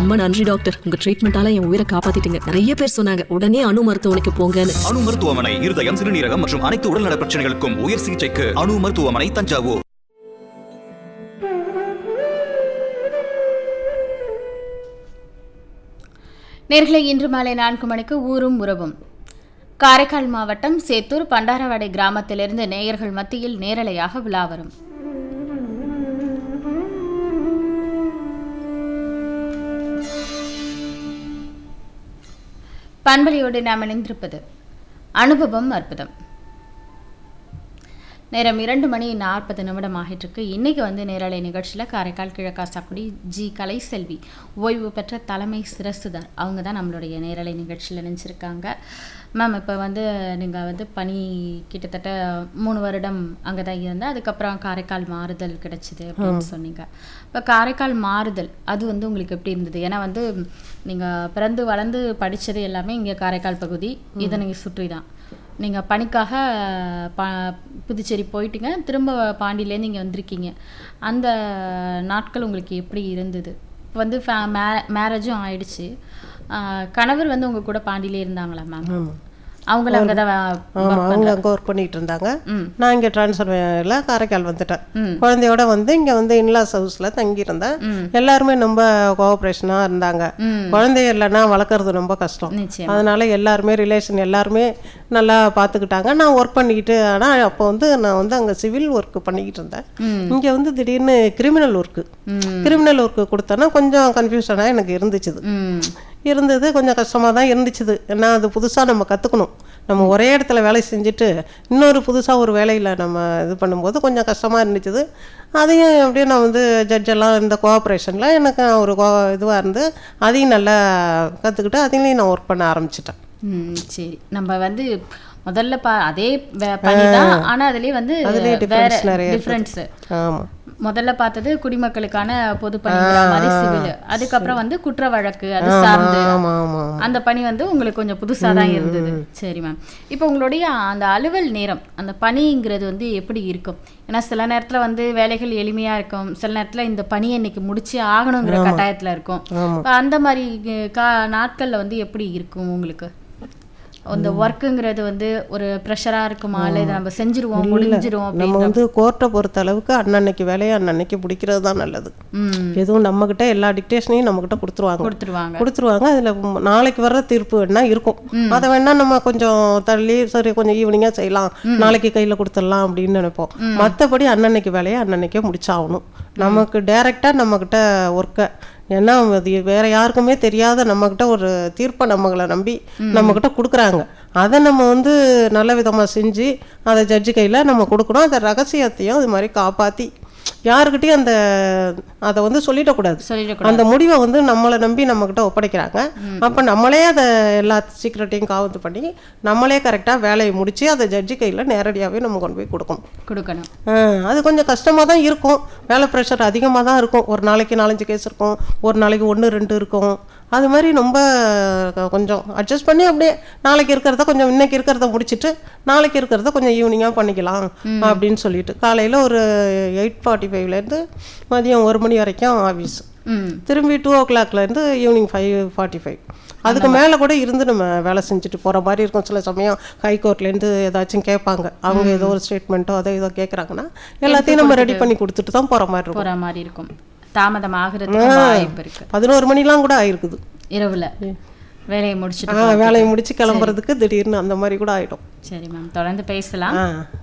ரொம்ப நன்றி டாக்டர் உங்க ட்ரீட்மெண்டால என் உயிரை காப்பாத்திட்டீங்க நிறைய பேர் சொன்னாங்க உடனே அணு மருத்துவமனைக்கு போங்கன்னு அணு மருத்துவமனை இருதயம் சிறுநீரகம் மற்றும் அனைத்து உடல்நல பிரச்சனைகளுக்கும் உயர் சிகிச்சைக்கு அணு மருத்துவமனை தஞ்சாவூர் நேர்களை இன்று மாலை நான்கு மணிக்கு ஊரும் உறவும் காரைக்கால் மாவட்டம் சேத்தூர் பண்டாரவாடை கிராமத்திலிருந்து நேயர்கள் மத்தியில் நேரலையாக விழா வரும் பண்பலியோடு நாம் இணைந்திருப்பது அனுபவம் அற்புதம் நேரம் இரண்டு மணி நாற்பது நிமிடம் ஆகிட்டிருக்கு இன்றைக்கி வந்து நேரலை நிகழ்ச்சியில் காரைக்கால் கிழக்காசாக்குடி ஜி கலைசெல்வி ஓய்வு பெற்ற தலைமை சிரசுதார் அவங்க தான் நம்மளுடைய நேரலை நிகழ்ச்சியில் நினச்சிருக்காங்க மேம் இப்போ வந்து நீங்கள் வந்து பணி கிட்டத்தட்ட மூணு வருடம் அங்கே தான் இருந்தேன் அதுக்கப்புறம் காரைக்கால் மாறுதல் கிடைச்சிது அப்படின்னு சொன்னீங்க இப்போ காரைக்கால் மாறுதல் அது வந்து உங்களுக்கு எப்படி இருந்தது ஏன்னா வந்து நீங்கள் பிறந்து வளர்ந்து படித்தது எல்லாமே இங்கே காரைக்கால் பகுதி இதனை சுற்றி தான் நீங்கள் பணிக்காக பா புதுச்சேரி போயிட்டீங்க திரும்ப பாண்டியிலேருந்து இங்கே வந்திருக்கீங்க அந்த நாட்கள் உங்களுக்கு எப்படி இருந்தது இப்போ வந்து ஃபே மே மேரேஜும் ஆயிடுச்சு ஆஹ் கணவர் வந்து உங்கள் கூட பாண்டியிலே இருந்தாங்களா மேம் அவங்கள அங்கே தான் ஆமாம் அவங்க அங்கே ஒர்க் பண்ணிட்டு இருந்தாங்க ம். நான் இங்கே ட்ரான்ஸ்ஃபரில் காரைக்கால் வந்துட்டேன் ம். குழந்தையோட வந்து இங்கே வந்து இன்லாஸ் ஹவுஸில் தங்கியிருந்தேன் எல்லாருமே ரொம்ப கோஆப்ரேஷனாக இருந்தாங்க ம். குழந்தைய இல்லைன்னா வளர்க்குறது ரொம்ப கஷ்டம் நிச்சயம் அதனால எல்லாருமே ரிலேஷன் எல்லாருமே நல்லா பார்த்துக்கிட்டாங்க நான் ஒர்க் பண்ணிக்கிட்டு ஆனால் அப்போ வந்து நான் வந்து அங்கே சிவில் ஒர்க் பண்ணிக்கிட்டு இருந்தேன் ம். இங்கே வந்து திடீர்னு கிரிமினல் ஒர்க்கு ம் கிரிமினல் ஒர்க்கு கொடுத்தோன்னா கொஞ்சம் கன்ஃபியூஷனாக எனக்கு இருந்துச்சுது ம் இருந்தது கொஞ்சம் கஷ்டமாக தான் இருந்துச்சுது ஏன்னா அது புதுசாக நம்ம கற்றுக்கணும் நம்ம ஒரே இடத்துல வேலை செஞ்சுட்டு இன்னொரு புதுசாக ஒரு வேலையில் நம்ம இது பண்ணும்போது கொஞ்சம் கஷ்டமாக இருந்துச்சுது அதையும் அப்படியே நான் வந்து ஜட்ஜெல்லாம் இந்த கோஆப்ரேஷனில் எனக்கு ஒரு கோ இதுவாக இருந்து அதையும் நல்லா கற்றுக்கிட்டு அதையும் நான் ஒர்க் பண்ண ஆரம்பிச்சிட்டேன் ம் சரி நம்ம வந்து முதல்ல பா அதே வே- பணி தான் ஆனால் அதுலேயே வந்து அதுலயே வேற difference நிறைய இருக்குது. டிஃப்ரென்ஸு ஆமாம் முதல்ல பார்த்தது குடிமக்களுக்கான பொது பணிங்கிற மாதிரி சிவில் அதுக்கப்புறம் வந்து குற்ற வழக்கு அது சார்ந்து ஆமாம் ஆமாம் அந்த பணி வந்து உங்களுக்கு கொஞ்சம் புதுசாக தான் இருந்தது சரி மேம் இப்போ உங்களுடைய அந்த அலுவல் நேரம் அந்த பணிங்கிறது வந்து எப்படி இருக்கும் ஏன்னா சில நேரத்தில் வந்து வேலைகள் எளிமையாக இருக்கும் சில நேரத்தில் இந்த பணியை இன்னைக்கு முடிச்சே ஆகணுங்கிற கட்டாயத்தில் இருக்கும் இப்ப அந்த மாதிரி அஹ், கா நாட்களில் வந்து எப்படி இருக்கும் உங்களுக்கு அந்த ஒர்க்குங்கிறது வந்து ஒரு ப்ரெஷராக இருக்குமா இல்லை இதை நம்ம செஞ்சிருவோம் முடிஞ்சிரும் நம்ம அப்படின்னு வந்து கோர்ட்டை பொறுத்த அளவுக்கு அன்னன்னைக்கு வேலையை அன்னன்னைக்கு முடிக்கிறது தான் நல்லது ம் எதுவும் நம்மக்கிட்ட எல்லா டிக்டேஷனையும் நம்மக்கிட்ட கொடுத்துருவாங்க கொடுத்துருவாங்க கொடுத்துருவாங்க அதில் நாளைக்கு வர்ற தீர்ப்பு வேணா இருக்கும் அதை வேணா நம்ம கொஞ்சம் தள்ளி சரி கொஞ்சம் ஈவினிங்காக செய்யலாம் நாளைக்கு கையில் கொடுத்துடலாம் அப்படின்னு நினைப்போம் மற்றபடி அன்னன்னைக்கு வேலையை அன்னன்னைக்கே முடிச்சாகணும் நமக்கு டைரெக்டாக நம்மக்கிட்ட ஒர்க்கை ஏன்னா அது வேற யாருக்குமே தெரியாத நம்மக்கிட்ட ஒரு தீர்ப்பை நம்மளை நம்பி நம்மக்கிட்ட கொடுக்குறாங்க அதை நம்ம வந்து நல்ல விதமாக செஞ்சு அதை ஜட்ஜு கையில் நம்ம கொடுக்கணும் அந்த ரகசியத்தையும் அது மாதிரி காப்பாற்றி யாருக்கிட்டையும் அந்த அதை வந்து சொல்லிடக்கூடாது சொல்லிடக்கூடாது அந்த முடிவை வந்து நம்மளை நம்பி நம்மக்கிட்ட ஒப்படைக்கிறாங்க அப்போ நம்மளே அதை எல்லா சீக்கிரட்டையும் காவத்து பண்ணி நம்மளே கரெக்டாக வேலையை முடிச்சு அதை ஜட்ஜி கையில் நேரடியாகவே நம்ம கொண்டு போய் கொடுக்கணும் கொடுக்கணும் ஆ, அது கொஞ்சம் கஷ்டமாக தான் இருக்கும் வேலை ப்ரெஷர் அதிகமாக தான் இருக்கும் ஒரு நாளைக்கு நாலஞ்சு கேஸ் இருக்கும் ஒரு நாளைக்கு ஒன்று ரெண்டு இருக்கும் அது மாதிரி ரொம்ப க- கொஞ்சம் அட்ஜஸ்ட் பண்ணி அப்படியே நாளைக்கு இருக்கிறத கொஞ்சம் இன்னைக்கு இருக்கிறத முடிச்சிட்டு நாளைக்கு இருக்கிறத கொஞ்சம் ஈவினிங்காக பண்ணிக்கலாம் அப்படின்னு சொல்லிட்டு காலையில் ஒரு எயிட் ஃபார்ட்டி ஃபைவ்லேருந்து மதியம் ஒரு மணி வரைக்கும் ஆஃபீஸ் ம் திரும்பி டூ ஓ கிளாக்லேருந்து ஈவினிங் ஃபைவ் ஃபார்ட்டி ஃபைவ் அதுக்கு மேலே கூட இருந்து நம்ம வேலை செஞ்சுட்டு போகிற மாதிரி இருக்கும் சில சமயம் ஹைகோர்ட்லேருந்து ஏதாச்சும் கேட்பாங்க அவங்க ஏதோ ஒரு ஸ்டேட்மெண்ட்டோ அதை ஏதோ கேட்குறாங்கன்னா எல்லாத்தையும் நம்ம ரெடி பண்ணி கொடுத்துட்டு தான் போகிற மாதிரி இருக்கும் போற மாதிரி இருக்கும் தாமதம் ஆகுறதுக்கு வாய்ப்பு இருக்கு பதினோரு மணிலாம் கூட ஆயிருக்குது இரவுல வேலையை முடிச்சுட்டு ஆ வேலையை முடிச்சு கிளம்புறதுக்கு திடீர்னு அந்த மாதிரி கூட ஆயிடும் சரி மேம் தொடர்ந்து பேசலாம் ஆ